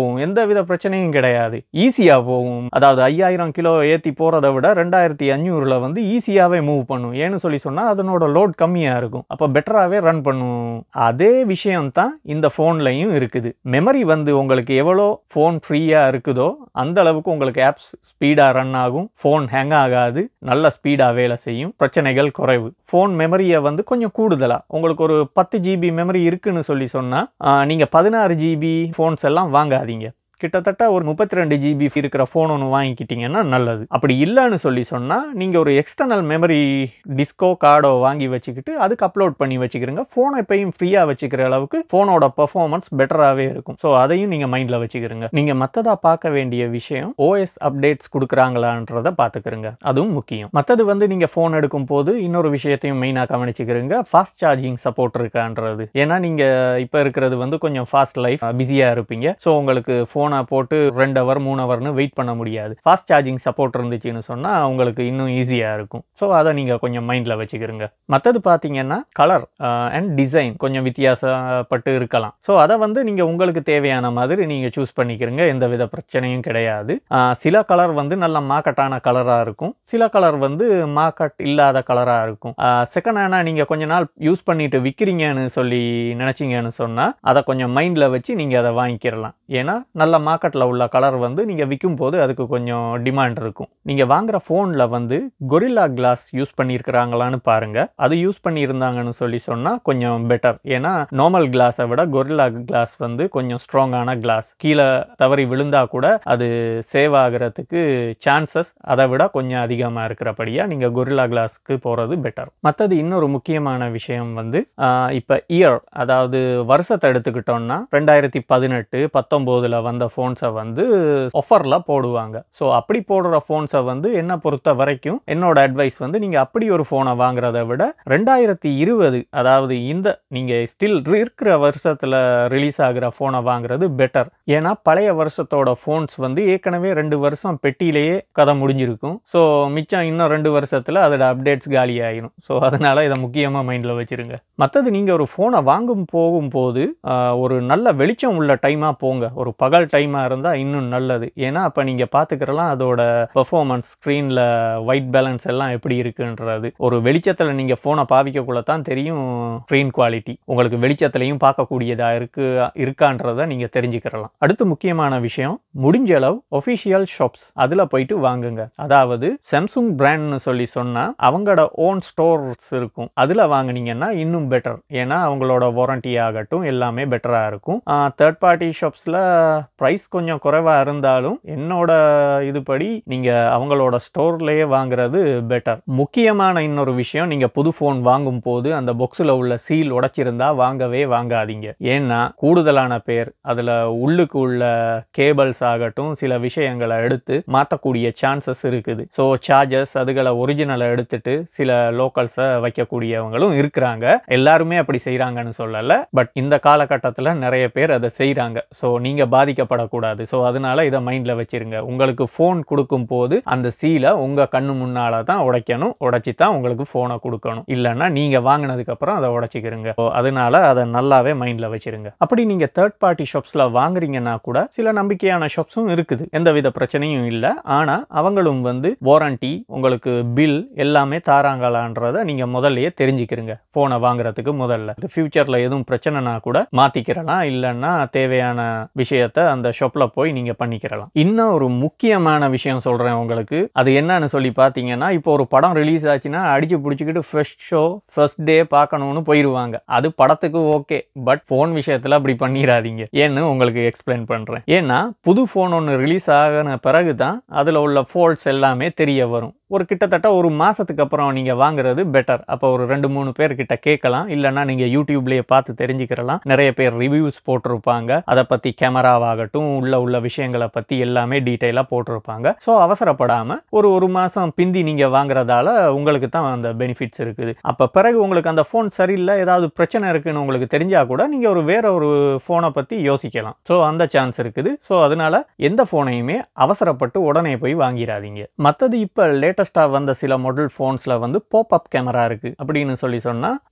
போகும் எந்த வித பிரச்சனையும் கிடையாது ஈஸியாக போகும் அதாவது ஐயாயிரம் கிலோ ஏற்றி போகிறத விட ரெண்டாயிரத்தி அஞ்சூறில் வந்து ஈஸியாகவே மூவ் பண்ணும் ஏன்னு சொல்லி சொன்னால் அதனோட லோட் கம்மியாக இருக்கும் அப்போ பெட்டராகவே ரன் பண்ணும் அதே விஷயம் தான் இந்த ஃபோன்லையும் இருக்குது மெமரி வந்து உங்களுக்கு எவ்வளோ ஃபோன் ஃப்ரீயாக இருக்குதோ அந்த அளவுக்கு உங்களுக்கு ஆப்ஸ் ஸ்பீடாக ரன் ஆகும் ஃபோன் ஹேங் ஆகாது நல்ல ஸ்பீடாக வேலை செய்யும் பிரச்சனைகள் குறைவு ஃபோன் மெமரியை வந்து கொஞ்சம் கூடுதலாக உங்களுக்கு ஒரு பத்து ஜிபி மெமரி இருக்குன்னு சொல்லி சொன்னால் நீங்கள் பதினாறு ஜிபி ஃபோன்ஸ் எல்லாம் வாங்காதீங்க கிட்டத்தட்ட ஒரு முப்பத்தி ரெண்டு ஜிபி இருக்கிற ஃபோன் ஒன்று வாங்கிக்கிட்டீங்கன்னா நல்லது அப்படி இல்லைன்னு சொல்லி சொன்னால் நீங்கள் ஒரு எக்ஸ்டர்னல் மெமரி டிஸ்கோ கார்டோ வாங்கி வச்சுக்கிட்டு அதுக்கு அப்லோட் பண்ணி வச்சுக்கிறீங்க ஃபோனை எப்பயும் ஃப்ரீயாக வச்சுக்கிற அளவுக்கு ஃபோனோட பர்ஃபார்மன்ஸ் பெட்டராகவே இருக்கும் ஸோ அதையும் நீங்கள் மைண்டில் வச்சுக்கிறீங்க நீங்கள் மற்றதாக பார்க்க வேண்டிய விஷயம் ஓஎஸ் அப்டேட்ஸ் கொடுக்குறாங்களான்றதை பார்த்துக்கிறங்க அதுவும் முக்கியம் மற்றது வந்து நீங்கள் ஃபோன் எடுக்கும் போது இன்னொரு விஷயத்தையும் மெயினாக கவனிச்சுக்கிறீங்க ஃபாஸ்ட் சார்ஜிங் சப்போர்ட் இருக்கான்றது ஏன்னா நீங்கள் இப்போ இருக்கிறது வந்து கொஞ்சம் ஃபாஸ்ட் லைஃப் பிஸியாக இருப்பீங்க ஸோ உங்களுக்கு ஃபோனை போட்டு ரெண்டு ஹவர் மூணு ஹவர்னு வெயிட் பண்ண முடியாது ஃபாஸ்ட் சார்ஜிங் சப்போர்ட் இருந்துச்சுன்னு சொன்னால் உங்களுக்கு இன்னும் ஈஸியாக இருக்கும் ஸோ அதை நீங்கள் கொஞ்சம் மைண்டில் வச்சுக்கிறீங்க மற்றது பார்த்தீங்கன்னா கலர் அண்ட் டிசைன் கொஞ்சம் வித்தியாசப்பட்டு இருக்கலாம் ஸோ அதை வந்து நீங்கள் உங்களுக்கு தேவையான மாதிரி நீங்கள் சூஸ் பண்ணிக்கிறீங்க எந்த வித பிரச்சனையும் கிடையாது ஆஹ் சில கலர் வந்து நல்ல மார்க்கெட்டான கலராக இருக்கும் சில கலர் வந்து மார்க்கெட் இல்லாத கலராக இருக்கும் செகண்ட் ஹேண்டாக நீங்கள் கொஞ்ச நாள் யூஸ் பண்ணிட்டு விற்கிறீங்கன்னு சொல்லி நினச்சிங்கன்னு சொன்னால் அதை கொஞ்சம் மைண்டில் வச்சு நீங்கள் அதை வாங்கிக்கிறலாம் ஏன்னா நல்ல மார்க்கெட்டில் உள்ள கலர் வந்து நீங்கள் விற்கும் போது அதுக்கு கொஞ்சம் டிமாண்ட் இருக்கும் நீங்கள் வாங்குற ஃபோனில் வந்து கொரில்லா கிளாஸ் யூஸ் பண்ணியிருக்கிறாங்களான்னு பாருங்கள் அது யூஸ் பண்ணியிருந்தாங்கன்னு சொல்லி சொன்னால் கொஞ்சம் பெட்டர் ஏன்னா நார்மல் கிளாஸை விட கொரில்லா கிளாஸ் வந்து கொஞ்சம் ஸ்ட்ராங்கான கிளாஸ் கீழே தவறி விழுந்தா கூட அது சேவ் ஆகிறதுக்கு சான்சஸ் அதை விட கொஞ்சம் அதிகமாக இருக்கிறபடியாக நீங்கள் கொரில்லா கிளாஸ்க்கு போகிறது பெட்டர் மற்றது இன்னொரு முக்கியமான விஷயம் வந்து இப்போ இயர் அதாவது வருஷத்தை எடுத்துக்கிட்டோம்னா ரெண்டாயிரத்தி பதினெட்டு பத்தொம்போதில் வந்த ஃபோன்ஸை வந்து ஆஃபரில் போடுவாங்க ஸோ அப்படி போடுற ஃபோன்ஸை வந்து என்ன பொறுத்த வரைக்கும் என்னோட அட்வைஸ் வந்து நீங்கள் அப்படி ஒரு ஃபோனை வாங்குறத விட ரெண்டாயிரத்தி இருபது அதாவது இந்த நீங்கள் ஸ்டில் இருக்கிற வருஷத்தில் ரிலீஸ் ஆகிற ஃபோனை வாங்குறது பெட்டர் ஏன்னா பழைய வருஷத்தோட ஃபோன்ஸ் வந்து ஏற்கனவே ரெண்டு வருஷம் பெட்டியிலேயே கதை முடிஞ்சிருக்கும் ஸோ மிச்சம் இன்னும் ரெண்டு வருஷத்தில் அதோட அப்டேட்ஸ் காலி ஆயிரும் ஸோ அதனால் இதை முக்கியமாக மைண்டில் வச்சுருங்க மற்றது நீங்கள் ஒரு ஃபோனை வாங்கும் போகும்போது ஆஹ், ஒரு நல்ல வெளிச்சம் உள்ள டைமாக போங்க ஒரு பகல் டைமாக இருந்தால் இன்னும் நல்லது ஏன்னா அப்போ நீங்கள் பார்த்துக்கிறலாம் அதோட பெர்ஃபார்மன்ஸ் ஸ்க்ரீனில் ஒயிட் பேலன்ஸ் எல்லாம் எப்படி இருக்குன்றது ஒரு வெளிச்சத்தில் நீங்கள் ஃபோனை பாவிக்கக்குள்ள தான் தெரியும் ஸ்க்ரீன் குவாலிட்டி உங்களுக்கு வெளிச்சத்துலையும் பார்க்கக்கூடியதாக இருக்கு இருக்கான்றதை நீங்கள் தெரிஞ்சுக்கிறலாம் அடுத்து முக்கியமான விஷயம் முடிஞ்ச அளவு ஒஃபிஷியல் ஷாப்ஸ் அதில் போயிட்டு வாங்குங்க அதாவது சாம்சங் பிராண்ட்னு சொல்லி சொன்னால் அவங்களோட ஓன் ஸ்டோர்ஸ் இருக்கும் அதில் வாங்குனீங்கன்னா இன்னும் பெட்டர் ஏன்னா அவங்களோட வாரண்டி ஆகட்டும் எல்லாமே பெட்டராக இருக்கும் தேர்ட் பார்ட்டி ஷாப்ஸில் ப்ரைஸ் கொஞ்சம் குறைவாக இருந்தாலும் என்னோட இதுபடி நீங்கள் அவங்களோட ஸ்டோர்லேயே வாங்குறது பெட்டர் முக்கியமான இன்னொரு விஷயம் நீங்கள் புது ஃபோன் வாங்கும் போது அந்த பாக்ஸில் உள்ள சீல் உடைச்சிருந்தா வாங்கவே வாங்காதீங்க ஏன்னா கூடுதலான பேர் அதில் உள்ளுக்கு உள்ள கேபிள்ஸ் ஆகட்டும் சில விஷயங்களை எடுத்து மாற்றக்கூடிய சான்சஸ் இருக்குது ஸோ சார்ஜஸ் அதுகளை ஒரிஜினலை எடுத்துட்டு சில லோக்கல்ஸை வைக்கக்கூடியவங்களும் இருக்கிறாங்க எல்லாருமே அப்படி செய்கிறாங்கன்னு சொல்லலை பட் இந்த காலகட்டத்தில் நிறைய பேர் அதை செய்கிறாங்க ஸோ நீங்கள் பாதிக்கப்படக்கூடாது ஸோ அதனால இதை மைண்டில் வச்சிருங்க உங்களுக்கு ஃபோன் கொடுக்கும் போது அந்த சீலை உங்கள் கண்ணு முன்னால் தான் உடைக்கணும் உடைச்சி தான் உங்களுக்கு ஃபோனை கொடுக்கணும் இல்லைன்னா நீங்கள் வாங்கினதுக்கப்புறம் அதை உடைச்சிக்கிறங்க ஸோ அதனால அதை நல்லாவே மைண்டில் வச்சிருங்க அப்படி நீங்கள் தேர்ட் பார்ட்டி ஷாப்ஸில் வாங்குறீங்கன்னா கூட சில நம்பிக்கையான ஷாப்ஸும் இருக்குது எந்தவித பிரச்சனையும் இல்லை ஆனால் அவங்களும் வந்து வாரண்டி உங்களுக்கு பில் எல்லாமே தாராங்களான்றதை நீங்கள் முதல்லயே தெரிஞ்சுக்கிறீங்க ஃபோனை வாங்குறதுக்கு முதல்ல ஃபியூச்சரில் எதுவும் பிரச்சனைனா கூட மாற்றிக்கிறலாம் இல்லைன்னா தேவையான விஷயத்த அந்த ஷாப்பில் போய் நீங்கள் பண்ணிக்கிறலாம் இன்னும் ஒரு முக்கியமான விஷயம் சொல்கிறேன் உங்களுக்கு அது என்னன்னு சொல்லி பார்த்தீங்கன்னா இப்போ ஒரு படம் ரிலீஸ் ஆச்சுன்னா அடிச்சு பிடிச்சிக்கிட்டு ஃபர்ஸ்ட் ஷோ ஃபர்ஸ்ட் டே பார்க்கணும்னு போயிடுவாங்க அது படத்துக்கு ஓகே பட் ஃபோன் விஷயத்தில் அப்படி பண்ணிடாதீங்க ஏன்னு உங்களுக்கு எக்ஸ்பிளைன் பண்ணுறேன் ஏன்னா புது ஃபோன் ஒன்று ரிலீஸ் ஆகின பிறகு தான் அதில் உள்ள ஃபோல்ட்ஸ் எல்லாமே தெரிய வரும் ஒரு கிட்டத்தட்ட ஒரு மாதத்துக்கு அப்புறம் நீங்கள் வாங்குறது பெட்டர் அப்போ ஒரு ரெண்டு மூணு பேர்கிட்ட கேட்கலாம் இல்லைன்னா நீங்கள் யூடியூப்லேயே பார்த்து தெரிஞ்சுக்கிறலாம் நிறைய பேர் ரிவ்யூஸ் போட்டிருப்பாங்க அதை பற்றி கேமராவாகட்டும் உள்ள உள்ள விஷயங்களை பற்றி எல்லாமே டீட்டெயிலாக போட்டிருப்பாங்க ஸோ அவசரப்படாமல் ஒரு ஒரு மாதம் பிந்தி நீங்கள் வாங்குறதால உங்களுக்கு தான் அந்த பெனிஃபிட்ஸ் இருக்குது அப்போ பிறகு உங்களுக்கு அந்த ஃபோன் சரியில்லை ஏதாவது பிரச்சனை இருக்குன்னு உங்களுக்கு தெரிஞ்சால் கூட நீங்கள் ஒரு வேற ஒரு ஃபோனை பற்றி யோசிக்கலாம் ஸோ அந்த சான்ஸ் இருக்குது ஸோ அதனால எந்த ஃபோனையுமே அவசரப்பட்டு உடனே போய் வாங்கிடாதீங்க மற்றது இப்போ லேட்டஸ்ட்டாக வந்த சில மாடல் ஃபோன்ஸில் வந்து போப் அப் கேமரா இருக்குது அப்படின்னு சொல்லி சொன்னால்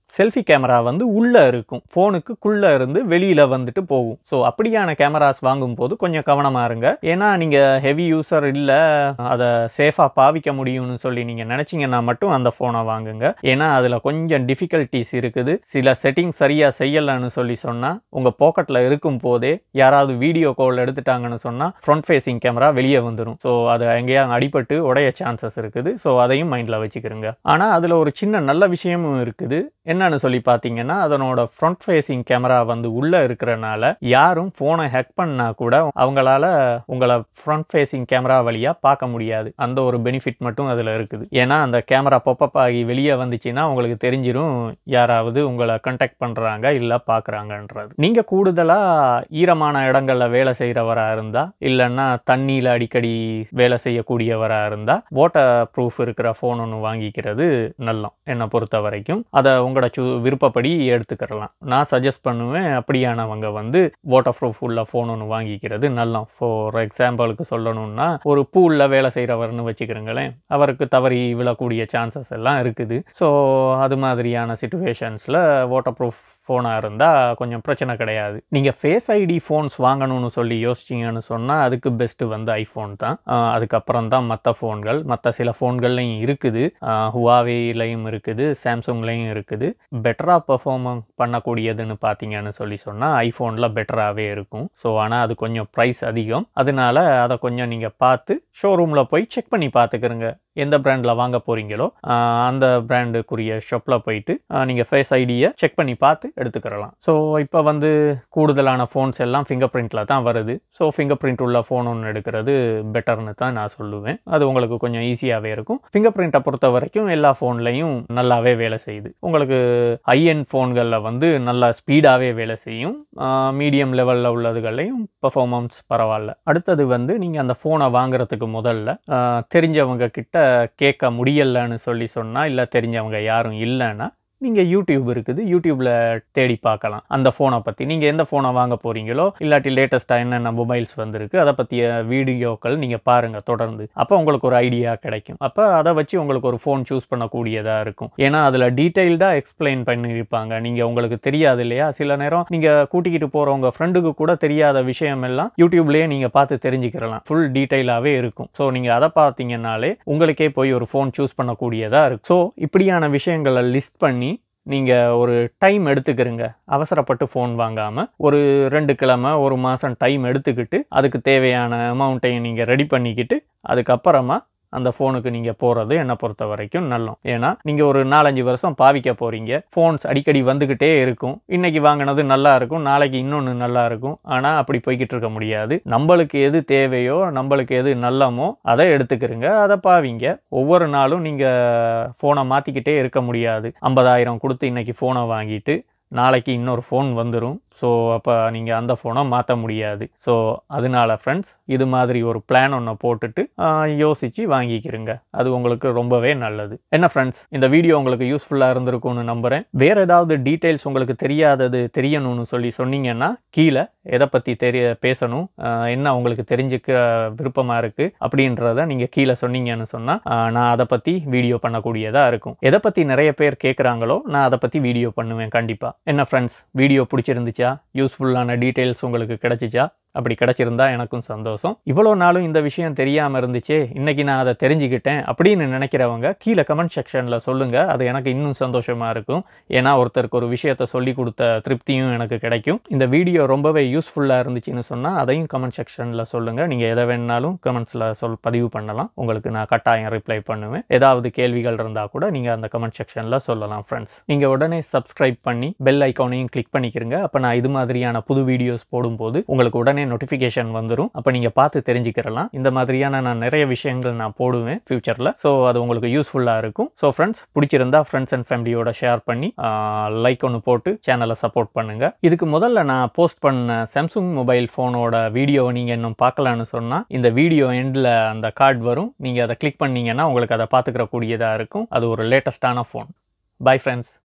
செல்ஃபி கேமரா வந்து உள்ளே இருக்கும் ஃபோனுக்குள்ளே இருந்து வெளியில் வந்துட்டு போகும் ஸோ அப்படியான கேமராஸ் வாங்கும்போது கொஞ்சம் கவனமாக இருங்க ஏன்னா நீங்கள் ஹெவி யூசர் இல்லை அதை சேஃபாக பாவிக்க முடியும்னு சொல்லி நீங்கள் நினச்சிங்கன்னா மட்டும் அந்த ஃபோனை வாங்குங்க ஏன்னா அதில் கொஞ்சம் டிஃபிகல்ட்டிஸ் இருக்குது சில செட்டிங் சரியாக செய்யலைன்னு சொல்லி சொன்னால் உங்கள் பாக்கெட்டில் இருக்கும் போதே யாராவது வீடியோ கால் எடுத்துட்டாங்கன்னு சொன்னால் ஃப்ரண்ட் ஃபேஸிங் கேமரா வெளியே வந்துடும் ஸோ அது எங்கேயா அடிபட்டு உடைய சான்சஸ் இருக்குது ஸோ அதையும் மைண்டில் வச்சுக்கிறோங்க ஆனால் அதில் ஒரு சின்ன நல்ல விஷயமும் இருக்குது என்னன்னு சொல்லி பார்த்தீங்கன்னா அதனோட ஃப்ரண்ட் ஃபேஸிங் கேமரா வந்து உள்ளே இருக்கிறனால யாரும் ஃபோனை ஹேக் பண்ணா கூட அவங்களால உங்களை ஃப்ரண்ட் ஃபேஸிங் கேமரா வழியாக பார்க்க முடியாது அந்த ஒரு பெனிஃபிட் மட்டும் அதில் இருக்குது ஏன்னா அந்த கேமரா பொப்பப் ஆகி வெளியே வந்துச்சுன்னா உங்களுக்கு தெரிஞ்சிடும் யாராவது உங்களை கண்டாக்ட் பண்ணுறாங்க இல்லை பார்க்குறாங்கன்றது நீங்கள் கூடுதலாக ஈரமான இடங்களில் வேலை செய்கிறவராக இருந்தால் இல்லைன்னா தண்ணியில் அடிக்கடி வேலை செய்யக்கூடியவராக இருந்தால் வாட்டர் ப்ரூஃப் இருக்கிற ஃபோன் ஒன்று வாங்கிக்கிறது நல்லம் என்னை பொறுத்த வரைக்கும் அதை உங்களோட சு விருப்பப்படி எடுத்துக்கிறலாம் நான் சஜஸ்ட் பண்ணுவேன் அப்படியானவங்க வந்து வாட்டர் ப்ரூஃப் உள்ள ஃபோன் ஒன்று வாங்கிக்கிறது நல்லம் ஃபார் எக்ஸாம்பிளுக்கு சொல்லணும்னா ஒரு பூலில் வேலை செய்கிறவர்னு வச்சுக்கிறோங்களேன் அவருக்கு தவறி விழக்கூடிய சான்சஸ் எல்லாம் இருக்குது ஸோ அது மாதிரியான சுச்சுவேஷன்ஸில் வாட்டர் ப்ரூஃப் ஃபோனாக இருந்தால் கொஞ்சம் பிரச்சனை கிடையாது நீங்கள் ஃபேஸ் ஐடி ஃபோன்ஸ் வாங்கணும்னு சொல்லி யோசிச்சிங்கன்னு சொன்னால் அதுக்கு பெஸ்ட்டு வந்து ஐஃபோன் தான் ஆஹ் அதுக்கப்புறம் தான் மற்ற ஃபோன்கள் மற்ற சில ஃபோன்கள்லையும் இருக்குது ஹுவாவேலையும் இருக்குது சாம்சங்லேயும் இருக்குது பெட்டராக பெர்ஃபார்ம் பண்ணக்கூடியதுன்னு பார்த்தீங்கன்னு சொல்லி சொன்னால் ஐஃபோனில் பெட்டராகவே இருக்கும் ஸோ ஆனால் அது கொஞ்சம் ப்ரைஸ் அதிகம் அதனால அதை கொஞ்சம் நீங்கள் பார்த்து ஷோரூமில் போய் செக் பண்ணி பார்த்துக்கிறங்க எந்த பிராண்டில் வாங்க போகிறீங்களோ அந்த பிராண்டுக்குரிய ஷாப்பில் போயிட்டு நீங்கள் ஃபேஸ் ஐடியை செக் பண்ணி பார்த்து எடுத்துக்கிறலாம் ஸோ இப்போ வந்து கூடுதலான ஃபோன்ஸ் எல்லாம் ஃபிங்கர் பிரிண்டில் தான் வருது ஸோ ஃபிங்கர் பிரிண்ட் உள்ள ஃபோன் ஒன்று எடுக்கிறது பெட்டர்னு தான் நான் சொல்லுவேன் அது உங்களுக்கு கொஞ்சம் ஈஸியாகவே இருக்கும் ஃபிங்கர் பிரிண்ட்டை பொறுத்த வரைக்கும் எல்லா ஃபோன்லையும் நல்லாவே வேலை செய்யுது உங்களுக்கு ஹை எண்ட் ஃபோன்களில் வந்து நல்லா ஸ்பீடாகவே வேலை செய்யும் மீடியம் லெவலில் உள்ளதுகள்லையும் பர்ஃபார்மன்ஸ் பரவாயில்ல அடுத்தது வந்து நீங்கள் அந்த ஃபோனை வாங்குறதுக்கு முதல்ல ஆஹ், தெரிஞ்சவங்க கிட்ட கேட்க முடியலன்னு சொல்லி சொன்னால் இல்லை தெரிஞ்சவங்க யாரும் இல்லைன்னா நீங்கள் யூடியூப் இருக்குது யூடியூப்பில் தேடி பார்க்கலாம் அந்த ஃபோனை பற்றி நீங்கள் எந்த ஃபோனை வாங்க போகிறீங்களோ இல்லாட்டி லேட்டஸ்ட்டாக என்னென்ன மொபைல்ஸ் வந்திருக்கு அதை பற்றிய வீடியோக்கள் நீங்கள் பாருங்கள் தொடர்ந்து அப்போ உங்களுக்கு ஒரு ஐடியா கிடைக்கும் அப்போ அதை வச்சு உங்களுக்கு ஒரு ஃபோன் சூஸ் பண்ணக்கூடியதாக இருக்கும் ஏன்னா அதில் டீட்டெயில்டாக எக்ஸ்பிளைன் பண்ணியிருப்பாங்க நீங்கள் உங்களுக்கு தெரியாது இல்லையா சில நேரம் நீங்கள் கூட்டிக்கிட்டு போகிறவங்க ஃப்ரெண்டுக்கு கூட தெரியாத விஷயம் எல்லாம் யூடியூப்லேயே நீங்கள் பார்த்து தெரிஞ்சுக்கிறலாம் ஃபுல் டீட்டெயிலாகவே இருக்கும் ஸோ நீங்கள் அதை பார்த்தீங்கன்னாலே உங்களுக்கே போய் ஒரு ஃபோன் சூஸ் பண்ணக்கூடியதாக இருக்கும் ஸோ இப்படியான விஷயங்களை லிஸ்ட் பண்ணி நீங்கள் ஒரு டைம் எடுத்துக்கிறங்க அவசரப்பட்டு ஃபோன் வாங்காமல் ஒரு ரெண்டு கிழமை ஒரு மாதம் டைம் எடுத்துக்கிட்டு அதுக்கு தேவையான அமௌண்ட்டையும் நீங்கள் ரெடி பண்ணிக்கிட்டு அதுக்கப்புறமா அந்த ஃபோனுக்கு நீங்கள் போகிறது என்னை பொறுத்த வரைக்கும் நல்லம் ஏன்னா நீங்கள் ஒரு நாலஞ்சு வருஷம் பாவிக்க போகிறீங்க ஃபோன்ஸ் அடிக்கடி வந்துக்கிட்டே இருக்கும் இன்னைக்கு வாங்கினது நல்லா இருக்கும் நாளைக்கு இன்னொன்று நல்லா இருக்கும் ஆனால் அப்படி போய்கிட்டு இருக்க முடியாது நம்மளுக்கு எது தேவையோ நம்மளுக்கு எது நல்லமோ அதை எடுத்துக்கிறங்க அதை பாவிங்க ஒவ்வொரு நாளும் நீங்கள் ஃபோனை மாற்றிக்கிட்டே இருக்க முடியாது ஐம்பதாயிரம் கொடுத்து இன்னைக்கு ஃபோனை வாங்கிட்டு நாளைக்கு இன்னொரு ஃபோன் வந்துடும் ஸோ அப்போ நீங்கள் அந்த ஃபோனை மாற்ற முடியாது ஸோ அதனால ஃப்ரெண்ட்ஸ் இது மாதிரி ஒரு பிளான் ஒன்று போட்டுட்டு ஆஹ், யோசிச்சு வாங்கிக்கிறங்க அது உங்களுக்கு ரொம்பவே நல்லது என்ன ஃப்ரெண்ட்ஸ் இந்த வீடியோ உங்களுக்கு யூஸ்ஃபுல்லாக இருந்திருக்கும்னு நம்புகிறேன் வேறு ஏதாவது டீட்டெயில்ஸ் உங்களுக்கு தெரியாதது தெரியணும்னு சொல்லி சொன்னீங்கன்னா கீழே எதை பற்றி தெரிய பேசணும் ஆஹ், என்ன உங்களுக்கு தெரிஞ்சுக்க விருப்பமாக இருக்குது அப்படின்றத நீங்கள் கீழே சொன்னீங்கன்னு சொன்னால் நான் அதை பற்றி வீடியோ பண்ணக்கூடியதாக இருக்கும் எதை பற்றி நிறைய பேர் கேட்குறாங்களோ நான் அதை பற்றி வீடியோ பண்ணுவேன் கண்டிப்பாக என்ன ஃப்ரெண்ட்ஸ் வீடியோ பிடிச்சிருந்துச்சா யூஸ்ஃபுல்லான டீட்டெயில்ஸ் உங்களுக்கு கிடைச்சிச்சா அப்படி கிடைச்சிருந்தா எனக்கும் சந்தோஷம் இவ்வளோ நாளும் இந்த விஷயம் தெரியாமல் இருந்துச்சே இன்னைக்கு நான் அதை தெரிஞ்சுக்கிட்டேன் அப்படின்னு நினைக்கிறவங்க கீழே கமெண்ட் செக்ஷனில் சொல்லுங்கள் அது எனக்கு இன்னும் சந்தோஷமாக இருக்கும் ஏன்னா ஒருத்தருக்கு ஒரு விஷயத்தை சொல்லி கொடுத்த திருப்தியும் எனக்கு கிடைக்கும் இந்த வீடியோ ரொம்பவே யூஸ்ஃபுல்லாக இருந்துச்சுன்னு சொன்னால் அதையும் கமெண்ட் செக்ஷனில் சொல்லுங்கள் நீங்கள் எதை வேணாலும் கமெண்ட்ஸில் சொல் பதிவு பண்ணலாம் உங்களுக்கு நான் கட்டாயம் ரிப்ளை பண்ணுவேன் ஏதாவது கேள்விகள் இருந்தால் கூட நீங்கள் அந்த கமெண்ட் செக்ஷனில் சொல்லலாம் ஃப்ரெண்ட்ஸ் நீங்கள் உடனே சப்ஸ்கிரைப் பண்ணி பெல் ஐக்கானையும் கிளிக் பண்ணிக்கிறங்க அப்போ நான் இது மாதிரியான புது வீடியோஸ் போடும்போது உங்களுக்கு உடனே நோட்டிஃபிகேஷன் வந்துடும் அப்போ நீங்கள் பார்த்து தெரிஞ்சுக்கிறலாம் இந்த மாதிரியான நான் நிறைய விஷயங்கள் நான் போடுவேன் ஃபியூச்சரில் ஸோ அது உங்களுக்கு யூஸ்ஃபுல்லாக இருக்கும் ஸோ ஃப்ரெண்ட்ஸ் பிடிச்சிருந்தா ஃப்ரெண்ட்ஸ் அண்ட் ஃபேமிலியோட ஷேர் பண்ணி லைக் ஒன்று போட்டு சேனலை சப்போர்ட் பண்ணுங்கள் இதுக்கு முதல்ல நான் போஸ்ட் பண்ண சாம்சங் மொபைல் ஃபோனோட வீடியோவை நீங்கள் இன்னும் பார்க்கலான்னு சொன்னால் இந்த வீடியோ எண்டில் அந்த கார்டு வரும் நீங்கள் அதை கிளிக் பண்ணீங்கன்னா உங்களுக்கு அதை பார்த்துக்கிற கூடியதாக இருக்கும் அது ஒரு லேட்டஸ்டான ஃபோன் பை ஃப்ரெண்ட்ஸ்